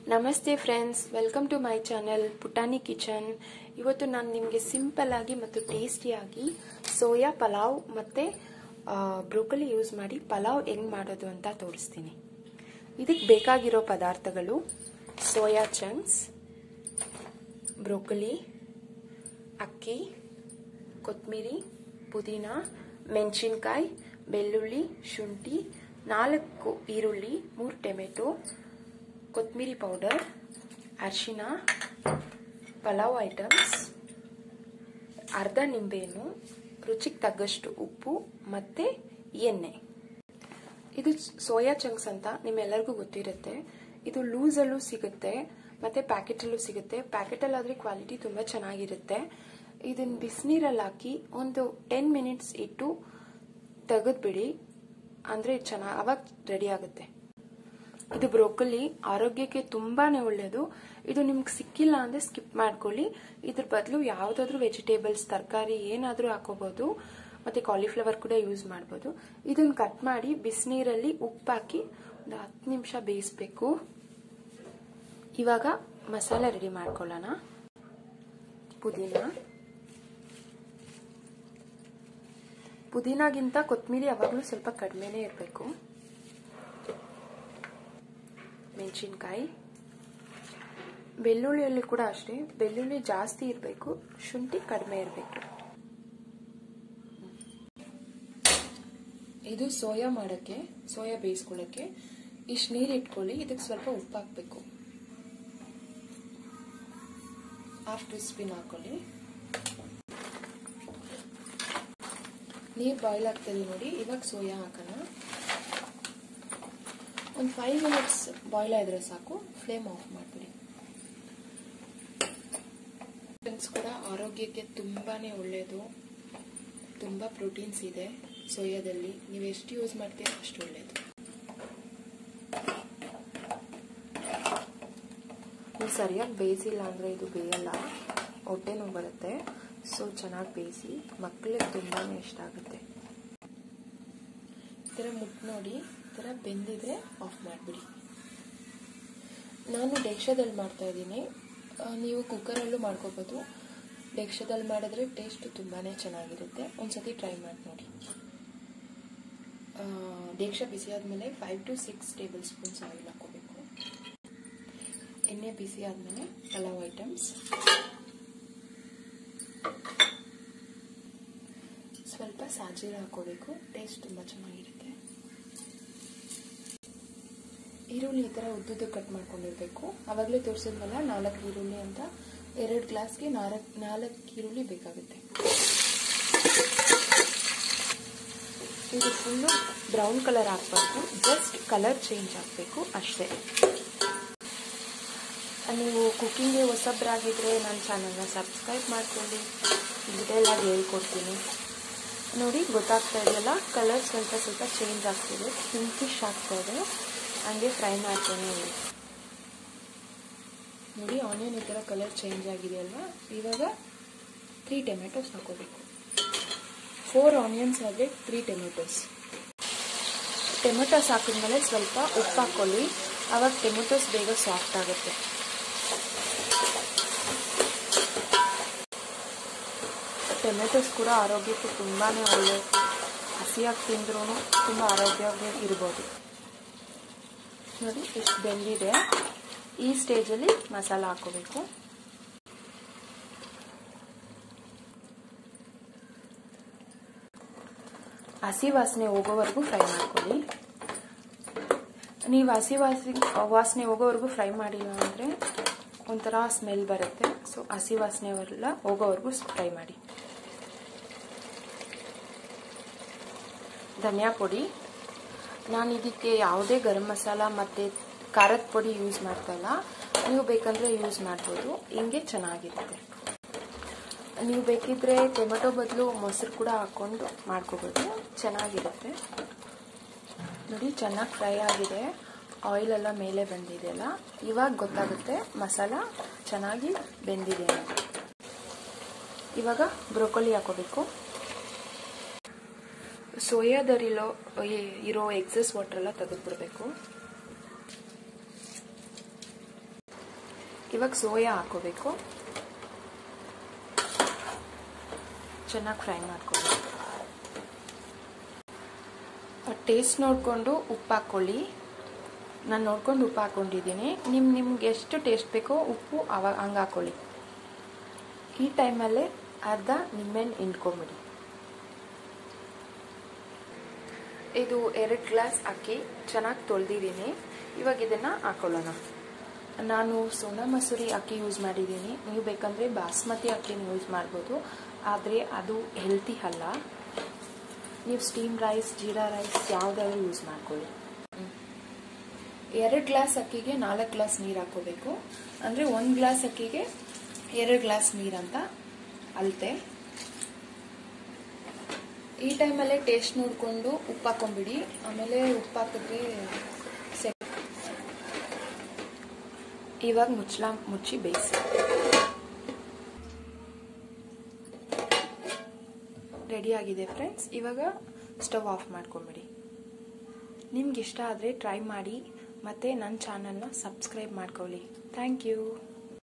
ನಮಸ್ತೆ friends welcome to my channel Putani kitchen ಇವತ್ತು ನಾನು ನಿಮಗೆ ಸಿಂಪಲ್ ಆಗಿ ಮತ್ತು ಟೇಸ್ಟಿಯಾಗಿ ಸೋಯಾ ಪಲಾವ್ ಮತ್ತು ಬ್ರೋಕಲಿ ಯೂಸ್ ಮಾಡಿ ಪಲಾವ್ ಹೆಂಗ್ ಮಾಡೋದು ಅಂತ ತೋರಿಸ್ತೀನಿ ಇದಕ್ಕೆ ಬೇಕಾಗಿರೋ ಪದಾರ್ಥಗಳು ಸೋಯಾ ಚಂಕ್ಸ್ ಬ್ರೋಕಲಿ ಅಕ್ಕಿ ಕೊತ್ತಂಬರಿ ಪುದೀನ ಮೆಣಸಿನ್ಕಾಯಿ ಬೆಳ್ಳುಳ್ಳಿ ಶುಂಠಿ ನಾಲ್ಕು ಈರುಳ್ಳಿ ಮೂರು ಟೊಮೆಟೊ ಕೊತ್ತಂಬರಿ ಪೌಡರ್ ಅರಿಶಿನ ಪಲಾವ್ ಐಟಮ್ಸ್ ಅರ್ಧ ನಿಂಬೆಹಣ್ಣು ರುಚಿಗೆ ತగ్గಷ್ಟು ಉಪ್ಪು ಮತ್ತು ಎಣ್ಣೆ ಇದು ಸೋಯಾ ಚಂಕ್ಸ್ ಅಂತ ನಿಮ್ಮೆಲ್ಲರಿಗೂ ಗೊತ್ತಿರುತ್ತೆ ಇದು ಲೂಸಲ್ಲೂ ಸಿಗುತ್ತೆ ಮತ್ತು ಪ್ಯಾಕೆಟಲ್ಲೂ ಸಿಗುತ್ತೆ ಪ್ಯಾಕೆಟಲ್ಲಾದರೆ ಕ್ವಾಲಿಟಿ ತುಂಬ ಚೆನ್ನಾಗಿರುತ್ತೆ ಇದನ್ನು ಬಿಸಿನೀರಲ್ಲಿ ಹಾಕಿ ಒಂದು ಟೆನ್ ಮಿನಿಟ್ಸ್ ಇಟ್ಟು ತೆಗೆದ್ಬಿಡಿ ಅಂದರೆ ಚೆನ್ನಾಗಿ ಅವಾಗ ರೆಡಿ ಆಗುತ್ತೆ ಇದು ಬ್ರೋಕಲಿ ಆರೋಗ್ಯಕ್ಕೆ ತುಂಬಾನೇ ಒಳ್ಳೆಯದು ಇದು ನಿಮ್ಗೆ ಸಿಕ್ಕಿಲ್ಲ ಅಂದ್ರೆ ಸ್ಕಿಪ್ ಮಾಡ್ಕೊಳ್ಳಿ ಇದ್ರ ಬದಲು ಯಾವುದಾದ್ರೂ ವೆಜಿಟೇಬಲ್ಸ್ ತರಕಾರಿ ಏನಾದರೂ ಹಾಕೋಬಹುದು ಮತ್ತೆ ಕಾಲಿಫ್ಲವರ್ ಕೂಡ ಯೂಸ್ ಮಾಡ್ಬೋದು ಇದನ್ನ ಕಟ್ ಮಾಡಿ ಬಿಸಿನೀರಲ್ಲಿ ಉಪ್ಪು ಹಾಕಿ ಒಂದು ಹತ್ತು ನಿಮಿಷ ಬೇಯಿಸ್ಬೇಕು ಇವಾಗ ಮಸಾಲೆ ರೆಡಿ ಮಾಡ್ಕೊಳ್ಳೋಣ ಪುದೀನ ಪುದೀನಾಗಿಂತ ಕೊತ್ತಂಬರಿ ಯಾವಾಗಲೂ ಸ್ವಲ್ಪ ಕಡಿಮೆನೇ ಇರಬೇಕು ಮೆಣಸಿನ್ಕಾಯಿ ಬೆಳ್ಳುಳ್ಳಿಯಲ್ಲಿ ಕೂಡ ಅಷ್ಟೇ ಬೆಳ್ಳುಳ್ಳಿ ಜಾಸ್ತಿ ಇರಬೇಕು ಶುಂಠಿ ಕಡಿಮೆ ಇರಬೇಕು ಇದು ಸೋಯಾ ಮಾಡೋಕ್ಕೆ ಸೋಯಾ ಬೇಯಿಸ್ಕೊಳ್ಳೋಕ್ಕೆ ಇಷ್ಟು ನೀರು ಇಟ್ಕೊಳ್ಳಿ ಇದಕ್ಕೆ ಸ್ವಲ್ಪ ಉಪ್ಪು ಹಾಕಬೇಕು ಹಾಫ್ ಟೀ ಸ್ಪೂನ್ ಹಾಕೊಳ್ಳಿ ನೀರು ಬಾಯ್ಲ್ ಆಗ್ತದೆ ನೋಡಿ ಇವಾಗ ಸೋಯಾ ಹಾಕೋಣ ಒಂದು ಫೈವ್ ಮಿನಿಟ್ಸ್ ಬಾಯ್ಲ್ ಆದ್ರೆ ಸಾಕು ಫ್ಲೇಮ್ ಆಫ್ ಮಾಡಿಬಿಡಿ ಕೂಡ ಆರೋಗ್ಯಕ್ಕೆ ತುಂಬಾನೇ ಒಳ್ಳೆಯದು ತುಂಬ ಪ್ರೋಟೀನ್ಸ್ ಇದೆ ಸೋಯಾದಲ್ಲಿ ನೀವು ಎಷ್ಟು ಯೂಸ್ ಮಾಡ್ತೀರೋ ಅಷ್ಟು ಒಳ್ಳೆಯದು ನೀವು ಸರಿಯಾಗಿ ಬೇಯಿಸಿಲ್ಲ ಅಂದರೆ ಇದು ಬೇಯಲ್ಲ ಹೊಟ್ಟೆ ನೋವು ಬರುತ್ತೆ ಸೊ ಚೆನ್ನಾಗಿ ಬೇಯಿಸಿ ಮಕ್ಕಳಿಗೆ ತುಂಬಾ ಇಷ್ಟ ಆಗುತ್ತೆ ಈ ಥರ ಮುಟ್ಟು ನೋಡಿ ಈ ಥರ ಬೆಂದಿದ್ರೆ ಆಫ್ ಮಾಡಿಬಿಡಿ ನಾನು ಡೆಕ್ಷದಲ್ಲಿ ಮಾಡ್ತಾ ಇದ್ದೀನಿ ನೀವು ಕುಕ್ಕರಲ್ಲೂ ಮಾಡ್ಕೋಬೋದು ಡೆಕ್ಷದಲ್ಲಿ ಮಾಡಿದ್ರೆ ಟೇಸ್ಟ್ ತುಂಬಾ ಚೆನ್ನಾಗಿರುತ್ತೆ ಒಂದ್ಸತಿ ಟ್ರೈ ಮಾಡಿ ನೋಡಿ ಡೆಕ್ಷ ಬಿಸಿ ಆದಮೇಲೆ five to six tablespoons oil ಹಾಕೋಬೇಕು ಎಣ್ಣೆ ಬಿಸಿ ಆದಮೇಲೆ ಪಲಾವ್ ಐಟಮ್ಸ್ ಸ್ವಲ್ಪ ಸಾಜೀರ ಹಾಕೋಬೇಕು ಟೇಸ್ಟ್ ತುಂಬ ಚೆನ್ನಾಗಿರುತ್ತೆ ಈರುಳ್ಳಿ ಈ ಥರ ಉದ್ದುದ್ದು ಕಟ್ ಮಾಡ್ಕೊಂಡಿರ್ಬೇಕು ಆವಾಗಲೇ ತೋರಿಸಿದ್ವಲ್ಲ ನಾಲ್ಕು ಈರುಳ್ಳಿ ಅಂತ ಎರಡು ಗ್ಲಾಸ್ಗೆ ನಾಲ್ಕು ನಾಲ್ಕು ಈರುಳ್ಳಿ ಬೇಕಾಗುತ್ತೆ ಇದು ಫುಲ್ಲು ಬ್ರೌನ್ ಕಲರ್ ಹಾಕ್ಬಾರ್ದು ಜಸ್ಟ್ ಕಲರ್ ಚೇಂಜ್ ಆಗಬೇಕು ಅಷ್ಟೇ ನೀವು ಕುಕ್ಕಿಂಗ್ಗೆ ಹೊಸಬ್ರಾಗಿದ್ರೆ ನನ್ನ ಚಾನಲ್ನ ಸಬ್ಸ್ಕ್ರೈಬ್ ಮಾಡ್ಕೊಳ್ಳಿ ಡೀಟೇಲ್ ಆಗಿ ಹೇಳ್ಕೊಡ್ತೀನಿ ನೋಡಿ ಗೊತ್ತಾಗ್ತಾ ಇದೆಯಲ್ಲ ಕಲರ್ ಸ್ವಲ್ಪ ಸ್ವಲ್ಪ ಚೇಂಜ್ ಆಗ್ತಿದೆ ಪಿಂಕಿಶ್ ಆಗ್ತಾ ಇದೆ ಹಂಗೆ ಫ್ರೈ ಮಾಡ್ತೇನೆ ನೋಡಿ ಆನಿಯನ್ ಈ ಥರ ಕಲರ್ ಚೇಂಜ್ ಆಗಿದೆಯಲ್ವಾ ಇವಾಗ ತ್ರೀ ಟೊಮೆಟೊಸ್ ಹಾಕೋಬೇಕು ಫೋರ್ ಆನಿಯನ್ಸ್ ಆದರೆ ತ್ರೀ ಟೊಮೆಟೊಸ್ ಟೊಮೆಟೊಸ್ ಹಾಕಿದ್ಮೇಲೆ ಸ್ವಲ್ಪ ಉಪ್ಪು ಹಾಕ್ಕೊಳ್ಳಿ ಆವಾಗ ಟೊಮೆಟೊಸ್ ಬೇಗ ಸಾಫ್ಟ್ ಆಗುತ್ತೆ ಟೊಮೆಟೊಸ್ ಕೂಡ ಆರೋಗ್ಯಕ್ಕೆ ತುಂಬಾ ಒಳ್ಳೆ ಹಸಿಯಾಗಿ ತಿಂದ್ರೂ ತುಂಬ ಆರೋಗ್ಯವಾಗಿ ಇರ್ಬೋದು ನೋಡಿ ಇಷ್ಟು ಬೆಂದಿದೆ ಈ ಸ್ಟೇಜಲ್ಲಿ ಮಸಾಲ ಹಾಕೋಬೇಕು ಹಸಿ ವಾಸನೆ ಹೋಗೋವರೆಗೂ ಫ್ರೈ ಮಾಡ್ಕೊಳ್ಳಿ ನೀವು ಹಸಿ ವಾಸಿ ವಾಸನೆ ಹೋಗೋವರೆಗೂ ಫ್ರೈ ಮಾಡಿಲ್ಲ ಅಂದರೆ ಒಂಥರ ಸ್ಮೆಲ್ ಬರುತ್ತೆ ಸೊ ಹಸಿ ವಾಸನೆವರೆಲ್ಲ ಹೋಗೋವರೆಗೂ ಫ್ರೈ ಮಾಡಿ ಧನಿಯಾ ಪುಡಿ ನಾನು ಇದಕ್ಕೆ ಯಾವುದೇ ಗರಂ ಮಸಾಲ ಮತ್ತು ಖಾರದ ಪುಡಿ ಯೂಸ್ ಮಾಡ್ತಾ ಇಲ್ಲ ನೀವು ಬೇಕಂದರೆ ಯೂಸ್ ಮಾಡ್ಬೋದು ಹಿಂಗೆ ಚೆನ್ನಾಗಿರುತ್ತೆ ನೀವು ಬೇಕಿದ್ರೆ ಟೊಮೆಟೊ ಬದಲು ಮೊಸರು ಕೂಡ ಹಾಕ್ಕೊಂಡು ಮಾಡ್ಕೋಬೋದು ಚೆನ್ನಾಗಿರುತ್ತೆ ನೋಡಿ ಚೆನ್ನಾಗಿ ಫ್ರೈ ಆಗಿದೆ ಆಯಿಲ್ ಎಲ್ಲ ಮೇಲೆ ಬಂದಿದೆಯಲ್ಲ ಇವಾಗ ಗೊತ್ತಾಗುತ್ತೆ ಮಸಾಲ ಚೆನ್ನಾಗಿ ಬೆಂದಿದೆ ಅಂತ ಇವಾಗ ಬ್ರೋಕೊಲಿ ಹಾಕೋಬೇಕು ಸೋಯಾದರಿಲೋ ಇರೋ ಎಕ್ಸಸ್ ವಾಟರ್ ಎಲ್ಲ ತೆಗೆದುಬಿಡ್ಬೇಕು ಇವಾಗ ಸೋಯಾ ಹಾಕೋಬೇಕು ಚೆನ್ನಾಗಿ ಫ್ರೈ ಮಾಡ್ಕೊಳ್ಳಿ ಟೇಸ್ಟ್ ನೋಡಿಕೊಂಡು ಉಪ್ಪು ಹಾಕ್ಕೊಳ್ಳಿ ನಾನು ನೋಡ್ಕೊಂಡು ಉಪ್ಪು ಹಾಕ್ಕೊಂಡಿದ್ದೀನಿ ನಿಮ್ಮ ನಿಮ್ಗೆ ಎಷ್ಟು ಟೇಸ್ಟ್ ಬೇಕೋ ಉಪ್ಪು ಅವಾಗ ಹಂಗೆ ಹಾಕ್ಕೊಳ್ಳಿ ಈ ಟೈಮಲ್ಲೇ ಅರ್ಧ ನಿಂಬೆಹಣ್ಣು ಹಿಂಡ್ಕೊಂಬಿಡಿ ಇದು ಎರಡು ಗ್ಲಾಸ್ ಅಕ್ಕಿ ಚೆನ್ನಾಗಿ ತೊಳೆದಿದ್ದೀನಿ ಇವಾಗ ಇದನ್ನು ಹಾಕೊಳ್ಳೋಣ ನಾನು ಸೋನಾ ಮಸೂರಿ ಅಕ್ಕಿ ಯೂಸ್ ಮಾಡಿದ್ದೀನಿ ನೀವು ಬೇಕಂದರೆ ಬಾಸ್ಮತಿ ಅಕ್ಕಿನ ಯೂಸ್ ಮಾಡ್ಬೋದು ಆದರೆ ಅದು ಹೆಲ್ತಿ ಅಲ್ಲ ನೀವು ಸ್ಟೀಮ್ ರೈಸ್ ಜೀರಾ ರೈಸ್ ಯಾವುದಾದ್ರು ಯೂಸ್ ಮಾಡ್ಕೊಳ್ಳಿ ಎರಡು ಗ್ಲಾಸ್ ಅಕ್ಕಿಗೆ ನಾಲ್ಕು ಗ್ಲಾಸ್ ನೀರು ಹಾಕೋಬೇಕು ಅಂದರೆ ಒಂದು ಗ್ಲಾಸ್ ಅಕ್ಕಿಗೆ ಎರಡು ಗ್ಲಾಸ್ ನೀರಂತ ಅಳತೆ ಈ ಟೈಮಲ್ಲೇ ಟೇಸ್ಟ್ ನೋಡಿಕೊಂಡು ಉಪ್ಪು ಹಾಕೊಂಬಿಡಿ ಆಮೇಲೆ ಉಪ್ಪು ಹಾಕಿದ್ರೆ ಸೆ ಇವಾಗ ಮುಚ್ಚಳ ಮುಚ್ಚಿ ಬೇಯಿಸಿ ರೆಡಿ ಆಗಿದೆ ಫ್ರೆಂಡ್ಸ್ ಇವಾಗ ಸ್ಟವ್ ಆಫ್ ಮಾಡ್ಕೊಂಬಿಡಿ ನಿಮ್ಗೆ ಇಷ್ಟ ಆದರೆ ಟ್ರೈ ಮಾಡಿ ಮತ್ತು ನನ್ನ ಚಾನಲ್ನ ಸಬ್ಸ್ಕ್ರೈಬ್ ಮಾಡ್ಕೊಳ್ಳಿ ಥ್ಯಾಂಕ್ ಯು